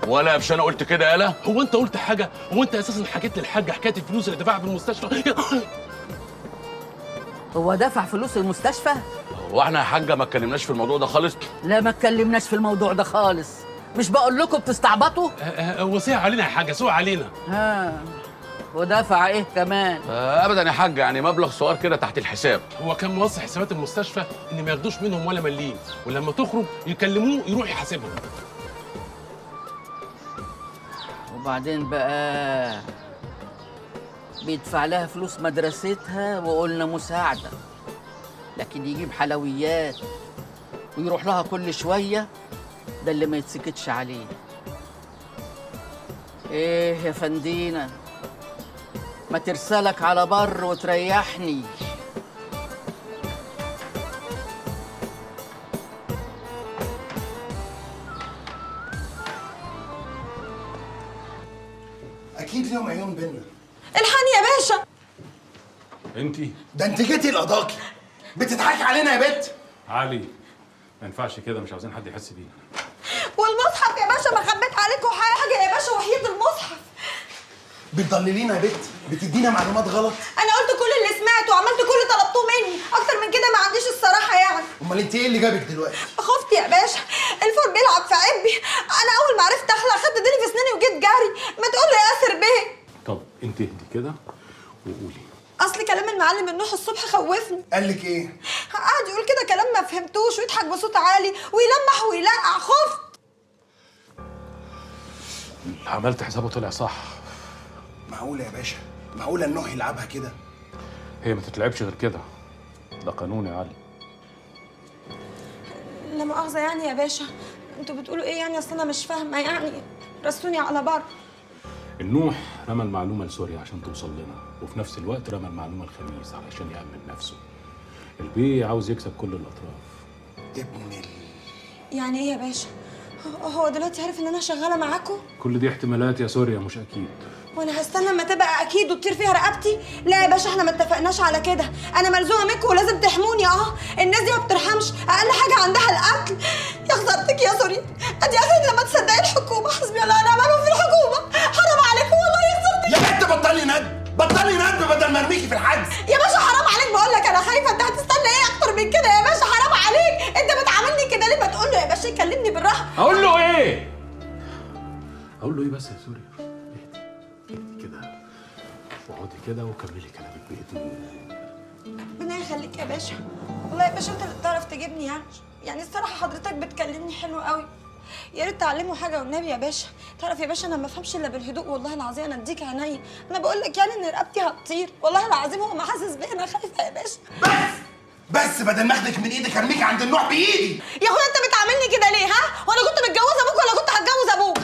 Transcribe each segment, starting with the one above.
ولا يا باشا انا قلت كده يالا هو انت قلت حاجه هو انت اساسا حكيت للحاج حكايه الفلوس اللي دفعها في المستشفى هو دفع فلوس المستشفى هو احنا يا حاجه ما اتكلمناش في الموضوع ده خالص لا ما اتكلمناش في الموضوع ده خالص مش بقول لكم بتستعبطوا آه، آه، وسيع علينا يا حاجه سوء علينا ها ودفع ايه كمان آه، ابدا يا حاج يعني مبلغ صغير كده تحت الحساب هو كان موصي حسابات المستشفى ان ما ياخدوش منهم ولا مليم ولما تخرج يكلموه يروح يحاسبهم وبعدين بقى بيدفع لها فلوس مدرستها وقلنا مساعدة لكن يجيب حلويات ويروح لها كل شوية ده اللي ما يتسكتش عليه ايه يا فندينا ما ترسلك على بر وتريحني اكيد ليهم عيون بينا الحقني يا باشا انت ده انت جيتي القضاكي بتضحكي علينا يا بت علي ما ينفعش كده مش عاوزين حد يحس بينا والمصحف يا باشا ما خبيت عليكم حاجه يا باشا وحيد المصحف بتضللينا يا بت بتدينا معلومات غلط انا قلت كل اللي سمعته وعملت كل اللي طلبتوه مني اكتر من كده ما عنديش الصراحه يعني امال انت ايه اللي جابك دلوقتي خفت يا باشا الفور بيلعب في عبي انا اول ما عرفت اخلع خدت ديلي في اسناني وجيت جري ما تقول له يا ياسر بيه طب انت اهدي كده وقولي اصل كلام المعلم النوح الصبح خوفني قال لك ايه قعد يقول كده كلام ما فهمتوش ويضحك بصوت عالي ويلمح ويلقع خفت اللي عملت حسابه طلع صح معقوله يا باشا معقوله النوح يلعبها كده هي ما تتلعبش غير كده ده قانون يا علي لا مؤاخذه يعني يا باشا انتوا بتقولوا ايه يعني اصل انا مش فاهمه يعني رسوني على بر النوح رمى المعلومه لسوريا عشان توصل لنا وفي نفس الوقت رمى المعلومه الخميس علشان يامن نفسه البي عاوز يكسب كل الاطراف ابن ال... يعني ايه يا باشا هو- هو دلوقتي عارف ان انا شغاله معاكم كل دي احتمالات يا سوريا مش اكيد وانا هستنى اما تبقى اكيد وتطير فيها رقبتي لا يا باشا احنا ما اتفقناش على كده انا ملزومه منكم ولازم تحموني اه الناس دي ما بترحمش اقل حاجه عندها القتل يا خسارتك يا سوري ادي اخرك لما تصدقي الحكومه حسبي الله ونعم الوكيل في الحكومه حرام عليكم والله يا خسارتك يا بنت بطلي ند بطلي ند بدل ما ارميكي في الحجز يا باشا حرام عليك بقول لك انا خايفه انت هتستنى ايه اكتر من كده يا باشا حرام عليك انت بتعاملني كده ليه ما تقول له يا باشا يكلمني بالراحه اقول له ايه اقول له ايه بس يا سوريا اهدي اهدي كده واقعدي كده وكملي كلامك باهدوء ربنا يخليك يا باشا والله يا باشا انت اللي بتعرف تجيبني يعني يعني الصراحه حضرتك بتكلمني حلو قوي يا ريت تعلمه حاجه والنبي يا باشا تعرف يا باشا انا ما بفهمش الا بالهدوء والله العظيم انا اديك عينيا انا بقول لك يعني ان رقبتي هتطير والله العظيم هو ما حاسس بيا انا خايفه يا باشا بس بدل ما اخدك من ايدك ارميكي عند النوح بايدي يا اخويا انت بتعاملني كده ليه ها وانا كنت متجوزه ابوك ولا كنت هتجوز ابوك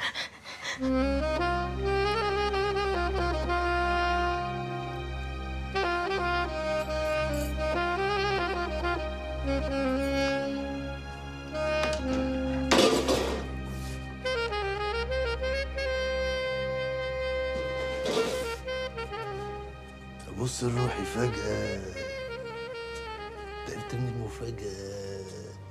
بص لروحي فجأة تعبت من المفاجأة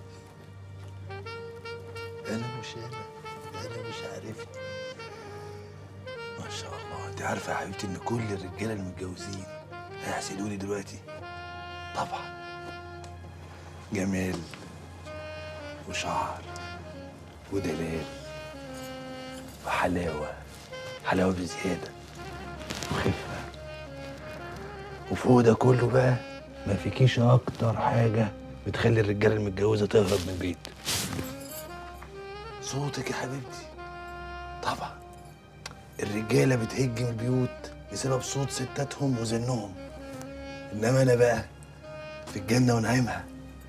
أنا مش أنا أنا مش عارفني ما شاء الله أنت عارفة يا حبيبتي إن كل الرجالة المتجوزين هيحسدوني دلوقتي طبعا جمال وشعر ودلال وحلاوة حلاوة بزيادة وخفة وفوق ده كله بقى ما فيكيش اكتر حاجه بتخلي الرجاله المتجوزه تهرب من البيت صوتك يا حبيبتي طبعا الرجاله بتهج من البيوت بسبب صوت ستاتهم وزنهم انما انا بقى في الجنه ونعيمها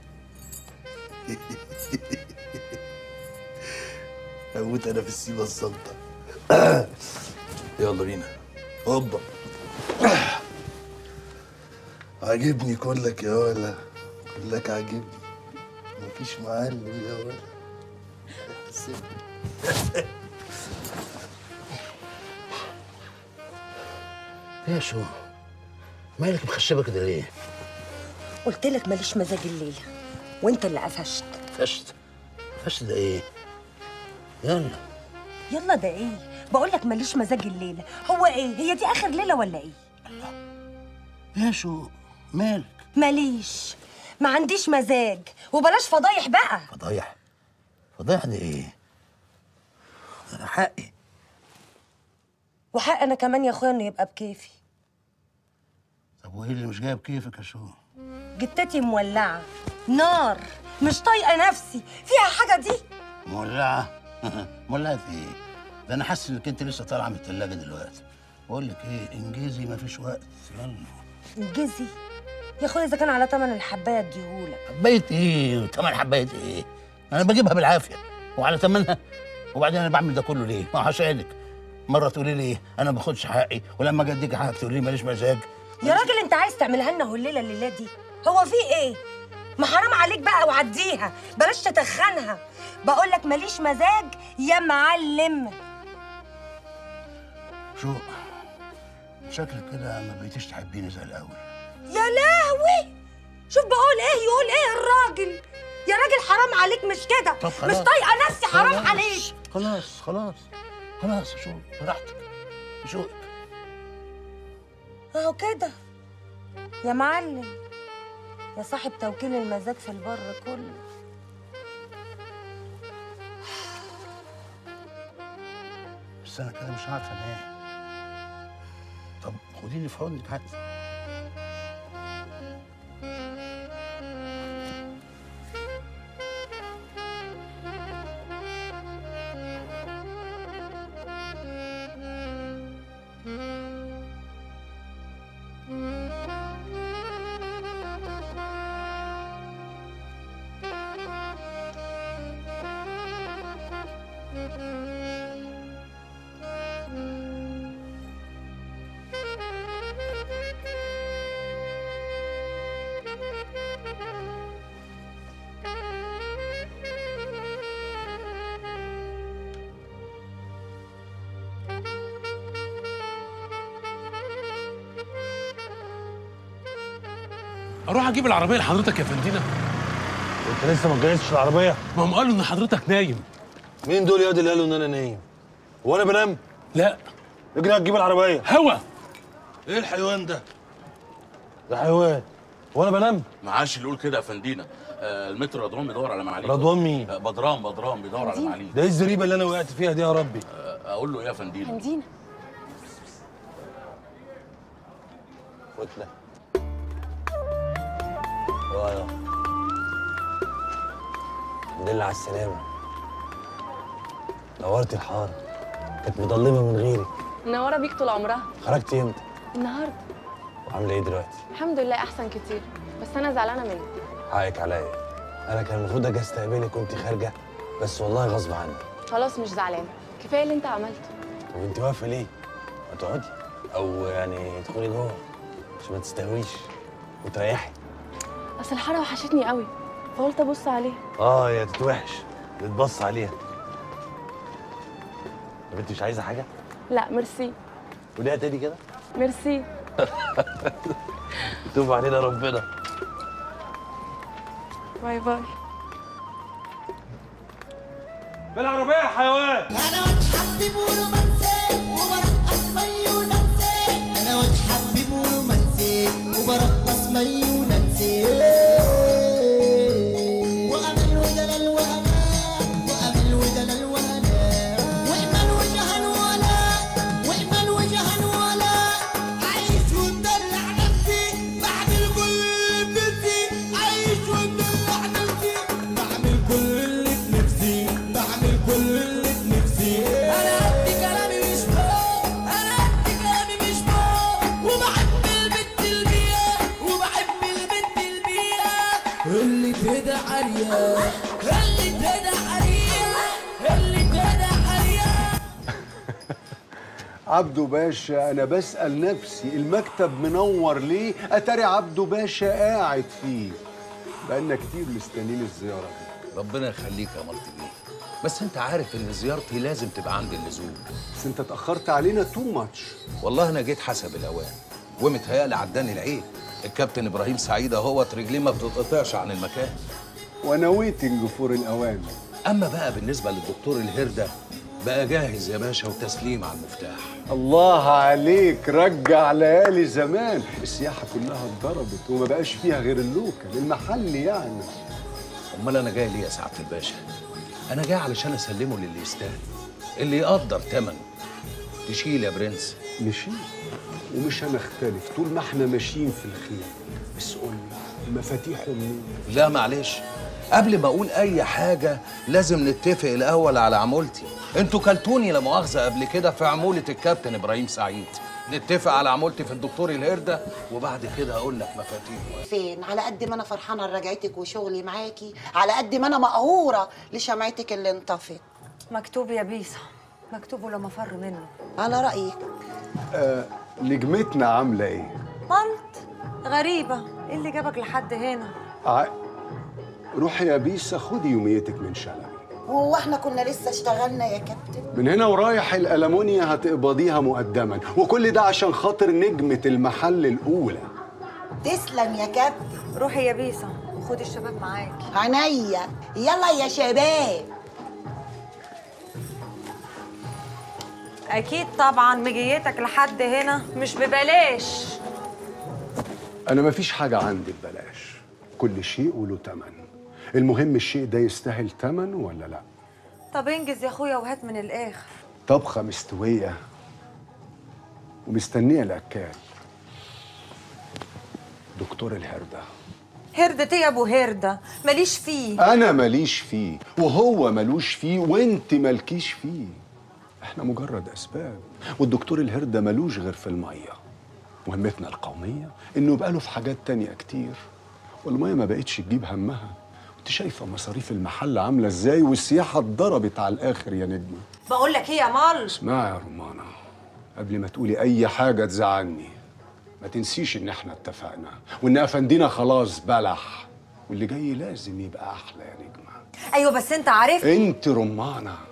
اموت انا في السيبه السلطه يلا بينا هوبا عاجبني كلك يا ولا كلك عاجبني مفيش معلم يا ولا سيبني. يا شو مالك مخشبه كده ليه؟ قلت لك ماليش مزاج الليله وانت اللي قفشت فشت فشت ده ايه؟ يلا يلا ده ايه بقول لك ماليش مزاج الليله هو ايه هي دي اخر ليله ولا ايه يا شو مالك ماليش ما عنديش مزاج وبلاش فضايح بقى فضايح فضايح دي ايه انا حقي وحق انا كمان يا اخويا انه يبقى بكيفي طب وايه اللي مش جايب كيفك يا شو جتتي مولعه نار مش طايقه نفسي فيها حاجه دي مولعه مولعه في ايه ده انا حاسس انك انت لسه طالعه من الثلاجه دلوقتي بقول لك ايه انجزي مفيش وقت يلا انجزي يا اخويا اذا كان على تمن الحبايه اديهولك حبايه ايه وثمن حبايه ايه انا بجيبها بالعافيه وعلى ثمنها وبعدين انا بعمل ده كله ليه ما عشانك مره تقولي لي انا ما باخدش حقي ولما اجي اديك حقك تقولي لي ماليش مزاج يا راجل انت عايز تعملها لنا هليله الليله دي هو في ايه ما حرام عليك بقى وعديها بلاش تتخنها بقول لك ماليش مزاج يا معلم شو شكلك كده ما بقيتيش تحبيني زي الاول يا لهوي شوف بقول ايه يقول ايه الراجل يا راجل حرام عليك مش كده طب مش خلاص. طايقه نفسي حرام خلاص، عليك خلاص خلاص خلاص شو براحتك شو اهو كده يا معلم يا صاحب توكيل المزاج في البر كله بس انا كده مش عارف انام طب خديني في حضنك حتى اروح اجيب العربيه لحضرتك يا فندينا انت لسه ما جهزتش العربيه ما هم قالوا ان حضرتك نايم مين دول يا واد اللي قالوا ان انا نايم وانا بنام لا اجري هتجيب العربيه هوا ايه الحيوان ده ده حيوان وانا بنام معاش اللي يقول كده يا فندينا آه المتر رضوان بيدور على معاليك رضوان مين آه بدران بدران بيدور على معاليك ده ايه الزريبه اللي انا وقعت فيها دي يا ربي آه اقول له ايه يا فندينا فندينا فتله وايا الحمد لله على السلامه نورتي الحاره كانت مضلمه من غيرك منوره بيك طول عمرها خرجتي امتى النهارده وعامله ايه دلوقتي الحمد لله احسن كتير بس انا زعلانه منك حقك عليا انا كان المفروض اجي استقبلك وانت خارجه بس والله غصب عني خلاص مش زعلانه كفايه اللي انت عملته طب انت واقفه ليه ما تقعدي او يعني ادخلي جوه عشان ما تستهويش وتريحي اصل الحاره وحشتني قوي فقلت ابص عليها اه يا تتوحش تتبص عليها طب انت مش عايزه حاجه لا ميرسي قوليها تاني كده ميرسي يتوب علينا ربنا باي باي بالعربيه يا حيوان انا واتحبب ورومانسي وبرقص مي وننسي انا واتحبب ورومانسي وبرقص مي وننسي وامل ودلال وامان وامل ودلال وامان واحمل وجهن ولا واحمل وجهن ولا عايش ومدلع نفسي بعمل كل اللي في نفسي عايش ومدلع نفسي بعمل كل اللي في نفسي بعمل كل اللي في نفسي انا قد كلامي مش فوق انا قد كلامي مش فوق وبحب البنت البيئة وبحب البنت البيئة اللي كده عريان اللي كده عريان اللي كده عريان عبدو باشا انا بسأل نفسي المكتب منور ليه اتاري عبدو باشا قاعد فيه بقالنا كتير مستنيين الزيارة دي ربنا يخليك يا مالتي بيه بس انت عارف ان زيارتي لازم تبقى عند اللزوم بس انت اتأخرت علينا تو ماتش والله انا جيت حسب الاوان ومتهيألي عداني العيب الكابتن ابراهيم سعيد اهوت رجليه ما بتتقطعش عن المكان وانا ويتنج فور الاوان اما بقى بالنسبه للدكتور الهرده بقى جاهز يا باشا وتسليم على المفتاح الله عليك رجع ليالي زمان السياحة كلها اتضربت وما بقاش فيها غير اللوكل المحل يعني امال انا جاي ليه يا سعاده الباشا انا جاي علشان اسلمه للي يستاهل اللي يقدر ثمنه تشيل يا برنس نشيل ومش هنختلف طول ما احنا ماشيين في الخير بس قول لي مفاتيحه منين لا معلش قبل ما اقول اي حاجه لازم نتفق الاول على عمولتي انتوا كلتوني لا مؤاخذه قبل كده في عموله الكابتن ابراهيم سعيد نتفق على عمولتي في الدكتور الهرده وبعد كده اقول لك مفاتيحه فين على قد ما انا فرحانه لرجعتك وشغلي معاكي على قد ما انا مقهوره لشمعتك اللي انطفت مكتوب يا بيسا مكتوب ولما فر منه على رايك آه نجمتنا عاملة ايه؟ مالت غريبة ايه اللي جابك لحد هنا ع... روحي يا بيسا خدي يوميتك من شلبي هو احنا كنا لسه اشتغلنا يا كابتن من هنا ورايح الألمونيا هتقبضيها مقدما وكل ده عشان خاطر نجمة المحل الأولى تسلم يا كابتن روحي يا بيسا وخدي الشباب معاكي عينيا يلا يا شباب اكيد طبعا مجيتك لحد هنا مش ببلاش أنا مفيش حاجة عندي ببلاش كل شيء وله تمن المهم الشيء ده يستاهل تمن ولا لا طب انجز يا اخويا وهات من الاخر طبخة مستوية ومستنية الأكال دكتور الهردة هردة ايه يا ابو هردة ماليش فيه أنا ماليش فيه وهو ملوش فيه وأنت مالكيش فيه إحنا مجرد أسباب والدكتور الهردة ملوش غير في المية مهمتنا القومية إنه يبقى له في حاجات تانية كتير والمية ما بقتش تجيب همها انت شايفة مصاريف المحل عاملة ازاي والسياحة اتضربت على الآخر يا نجمة بقول لك ايه يا مال اسمعي يا رمانة قبل ما تقولي أي حاجة تزعلني ما تنسيش إن إحنا اتفقنا وإن أفندينا خلاص بلح واللي جاي لازم يبقى أحلى يا نجمة ايوه بس انت عارف أنت رمانة